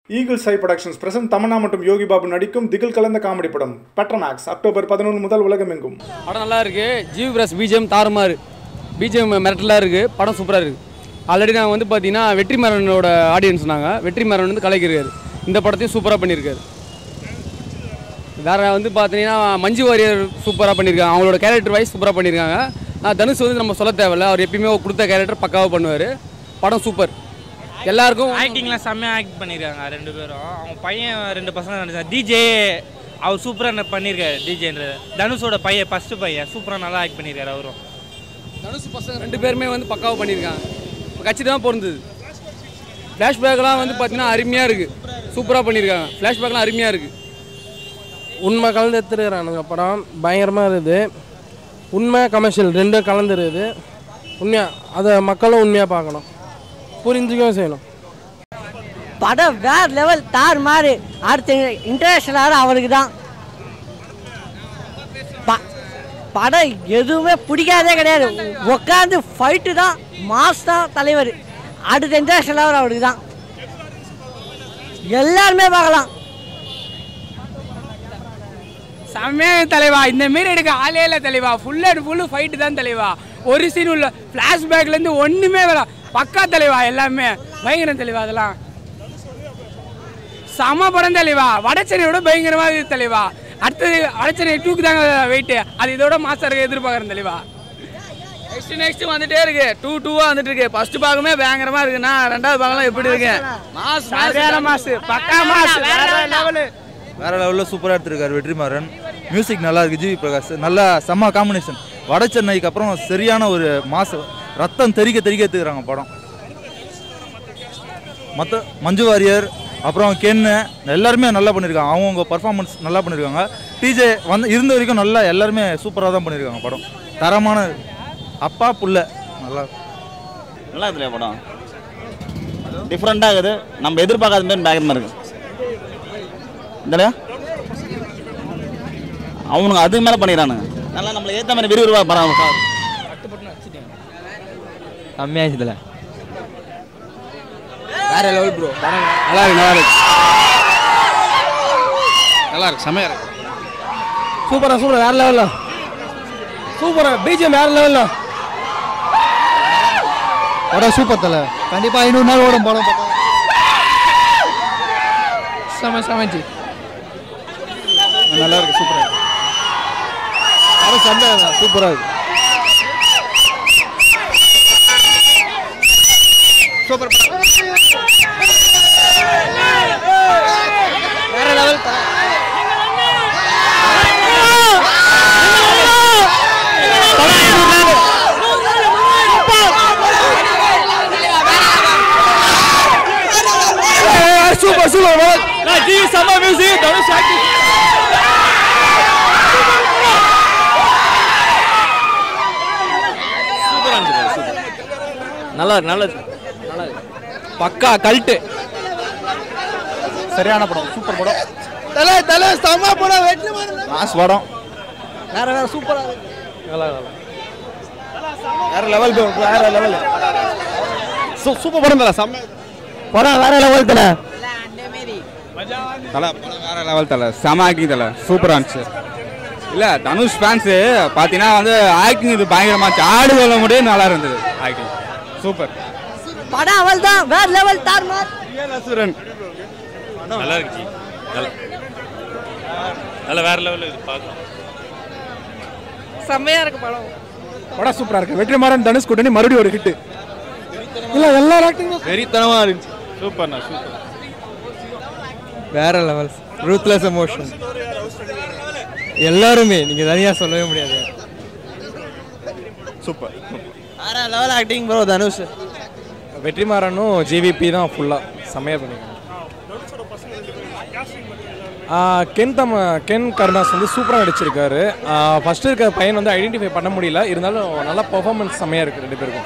eagle சை productions present Tamannaah மற்றும் யோகி பாபு நடிக்கும் திகில் கலந்த காமெடி படம் பெட்ரனாக்ஸ் அக்டோபர் பதினொன்று முதல் உலகமெங்கும் படம் நல்லா இருக்கு ஜிவி பிரஸ் பிஜிஎம் தாறுமாறு பிஜிஎம் மிரட்டலாக இருக்கு படம் சூப்பராக இருக்கு ஆல்ரெடி நாங்கள் வந்து பார்த்தீங்கன்னா வெற்றிமாறனோட ஆடியன்ஸ் நாங்கள் வெற்றிமாறன் வந்து கலைக்கிறாரு இந்த படத்தையும் சூப்பராக பண்ணியிருக்காரு வேற வந்து பார்த்தீங்கன்னா மஞ்சு வாரியர் சூப்பராக பண்ணியிருக்காங்க அவங்களோட கேரக்டர் வைஸ் சூப்பராக பண்ணியிருக்காங்க நான் தனுஷ் வந்து நம்ம சொல்ல தேவையில்ல அவர் எப்பயுமே கொடுத்த கேரக்டர் பக்காவாக பண்ணுவார் படம் சூப்பர் எல்லாருக்கும் ஆக்டிங்லாம் செம்மையாக ஆக்ட் பண்ணியிருக்காங்க ரெண்டு பேரும் அவங்க பையன் ரெண்டு பசங்க நடிச்சாங்க டிஜே அவர் சூப்பராக பண்ணியிருக்காரு டிஜேன்றது தனுஷோட பையன் ஃபஸ்ட்டு பையன் சூப்பராக நல்லா ஆக்ட் பண்ணியிருக்காரு அவரும் தனுஷ் பசங்க ரெண்டு பேருமே வந்து பக்காவாக பண்ணியிருக்காங்க கட்சி தான் பொருந்தது ஃப்ளாஷ்பேக்லாம் வந்து பார்த்தீங்கன்னா அருமையாக இருக்குது சூப்பராக பண்ணியிருக்காங்க ஃப்ளாஷ்பேக்லாம் அருமையாக இருக்குது உண்மை கலந்து எடுத்துருக்குறானுங்க படம் பயங்கரமாக இருக்குது உண்மை கமர்ஷியல் ரெண்டும் கலந்துருக்குது உண்மையாக அதை மக்களும் உண்மையாக பார்க்கணும் புரிஞ்சுக்கவும் செய்யணும் படம் வேற லெவல் தார் மாதிரி அடுத்த இன்டர்நேஷனல் அவருக்கு தான் ப- படம் எதுவுமே பிடிக்காதே கிடையாது உட்காந்து ஃபைட்டு தான் மாஸ் தான் தலைவர் அடுத்த இன்டர்நேஷனல் அவருக்கு தான் எல்லாருமே பார்க்கலாம் செம்மையாக தலைவா இந்த மாரி எடுக்க ஆளே இல்லை தலைவா ஃபுல் அண்ட் ஃபுல்லு ஃபைட்டு தான் தலைவா ஒரு சீன் உள்ள ஃப்ளாஷ்பேக்லேருந்து ஒன்றுமே வேணாம் பக்கா தலைவா எல்லாமே பயங்கரம் தலைவா அதெல்லாம் செம படம் தலைவா வடச்சென்னையோட பயங்கரமாக இருக்குது தலைவா அடுத்தது வடச்சென்னை டூக்கு தாங்க வெயிட்டு அது இதோட மாசம் இருக்க எதிர்பார்க்குறேன் தலைவா நெக்ஸ்ட் நெக்ஸ்ட் வந்துட்டே இருக்கு டூ டூவாக வந்துட்டு இருக்கு ஃபர்ஸ்ட் பாகமே பயங்கரமாக இருக்குண்ணா ரெண்டாவது பாகம்லாம் எப்படி இருக்கு மாஸ் சரியான மாசு பக்கா மாசு வேற லெவலு வேற லெவலில் சூப்பராக எடுத்திருக்காரு வெற்றிமாறன் மியூசிக் நல்லா இருக்கு ஜிவி பிரகாஷ் நல்லா செம்ம காம்பினேஷன் வட சென்னைக்கு அப்புறம் சரியான ஒரு மாச ரத்தம் தெறிக்க தெறிக்க எடுத்துக்கிறாங்க படம் மற்ற மஞ்சு வாரியர் அப்புறம் கென்னு எல்லாருமே நல்லா பண்ணியிருக்காங்க அவங்கவுங்க பர்ஃபார்மன்ஸ் நல்லா பண்ணியிருக்காங்க டிஜே வந்து இருந்த வரைக்கும் நல்லா எல்லாருமே சூப்பராக தான் பண்ணியிருக்காங்க படம் தரமான அப்பா புள்ள நல்லா நல்லா இருக்குல்ல படம் டிஃப்ரெண்ட்டாக இருக்குது நம்ம எதிர்பார்க்காத மாதிரி பயங்கரமாக இருக்கு இல்லையா அவனுங்க அதுக்கு மேலே பண்ணிடுறானுங்க நல்லா நம்மளை ஏற்ற மாதிரி விறுவிறுவாக படம் கம்மியாச்சுல வேற லெவல் ப்ரோ நல்லா இருக்கு நல்லா இருக்கு நல்லா இருக்கு செமையா இருக்கு சூப்பராக சூப்பராக வேறு லெவலில் சூப்பராக பிஜிஎம் வேறு லெவலில் படம் சூப்பர் தலை கண்டிப்பாக ஐநூறு நாள் ஓடும் படம் பார்த்தா செம செமச்சு நல்லா இருக்கு சூப்பராக இருக்கு படம் செம்ம சூப்பராக இருக்கு வேற லெவல் சூப்பர் சூப்பர் ஜி செம்ம மியூசிக் தனுஷ் நல்லா இருக்கு நல்லா இருக்கு நல்லா இருக்கு பக்கா கல்ட்டு சரியான படம் சூப்பர் படம் தலை தலை செம்ம படம் வெற்றி மாஸ் படம் வேற வேற சூப்பராக வேற லெவல் வேற லெவல் சூப்பர் படம் தலை செம்ம படம் வேற லெவல் தலை தலை படம் வேற லெவல் தலை செம ஆக்டிங் தலை சூப்பராக இருந்துச்சு இல்லை தனுஷ் ஃபேன்ஸு பார்த்தீங்கன்னா வந்து ஆக்டிங் இது பயங்கரமா இருந்துச்சு ஆடு சொல்ல முடியும் நல்லா இருந்தது ஆக்டிங் சூப்பர் படம் அவள் தான் வேற லெவல் தார் மாதிரி அசுரன் நல்லா இருந்துச்சு நல்லா நல்லா வேற லெவலில் இது பார்க்கலாம் செம்மையாக இருக்கு படம் படம் சூப்பராக இருக்கு வெற்றிமாறன் தனுஷ் கூட்டணி மறுபடியும் ஒரு ஹிட் இல்லை எல்லா ஆக்டிங்கும் வெறித்தனமாக இருந்துச்சு சூப்பர்ண்ணா சூப்பர் வேற லெவல் ரூத்லெஸ் எமோஷன் எல்லாருமே நீங்கள் தனியாக சொல்லவே முடியாது சூப்பர் வேற லெவல் ஆக்டிங் ப்ரோ தனுஷ் வெற்றிமாறனும் ஜிவிபி தான் ஃபுல்லாக செம்மையாக பண்ணிருக்காங்க கென் தம் கென் கருணாஸ் வந்து சூப்பராக நடிச்சிருக்காரு ஃபர்ஸ்ட் இருக்க பையன் வந்து ஐடென்டிஃபை பண்ண முடியல இருந்தாலும் நல்ல பெர்ஃபார்மன்ஸ் செம்மையாக இருக்குது ரெண்டு பேருக்கும்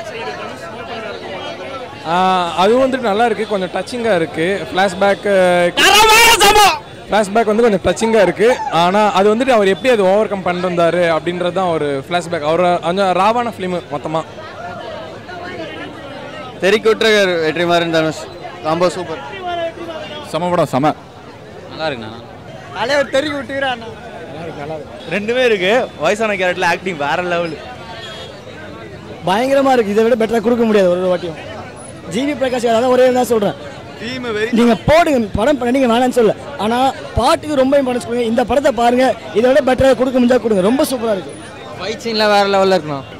ஆஹ் அது வந்துட்டு நல்லா இருக்குது கொஞ்சம் டச்சிங்காக இருக்குது ஃப்ளாஷ்பேக் ஃப்ளாஷ்பேக் வந்து கொஞ்சம் டச்சிங்காக இருக்குது ஆனால் அது வந்துட்டு அவர் எப்படி அது ஓவர் கம் பண்ணிருந்தாரு அப்படின்றது தான் ஒரு ஃப்ளாஷ்பேக் அவர் கொஞ்சம் ராவான ஃபிலிமு மொத்தமாக தெறிக்கு விட்டுருக்காரு வெற்றிமாறன் தனுஷ் ரொம்ப சூப்பர் செம படம் செம நல்லா இருக்குண்ணா தலைவர் தெருக்கி விட்டுக்கிறான் ரெண்டுமே இருக்கு வயசான கேரக்டர்ல ஆக்டிங் வேற லெவல் பயங்கரமா இருக்கு இதை விட பெட்டரா கொடுக்க முடியாது ஒரு வாட்டியும் ஜிவி பிரகாஷ் அதான் ஒரே தான் சொல்றேன் நீங்க போடுங்க படம் பண்ண நீங்க வேணாம்னு சொல்ல ஆனா பாட்டுக்கு ரொம்ப இம்பார்ட்டன்ஸ் கொடுங்க இந்த படத்தை பாருங்க இதை விட பெட்டரா கொடுக்க முடிஞ்சா கொடுங்க ரொம்ப சூப்பரா இருக்கு ஃபைட் சீன்லாம் வேறு லெவலில் இருக்கணும்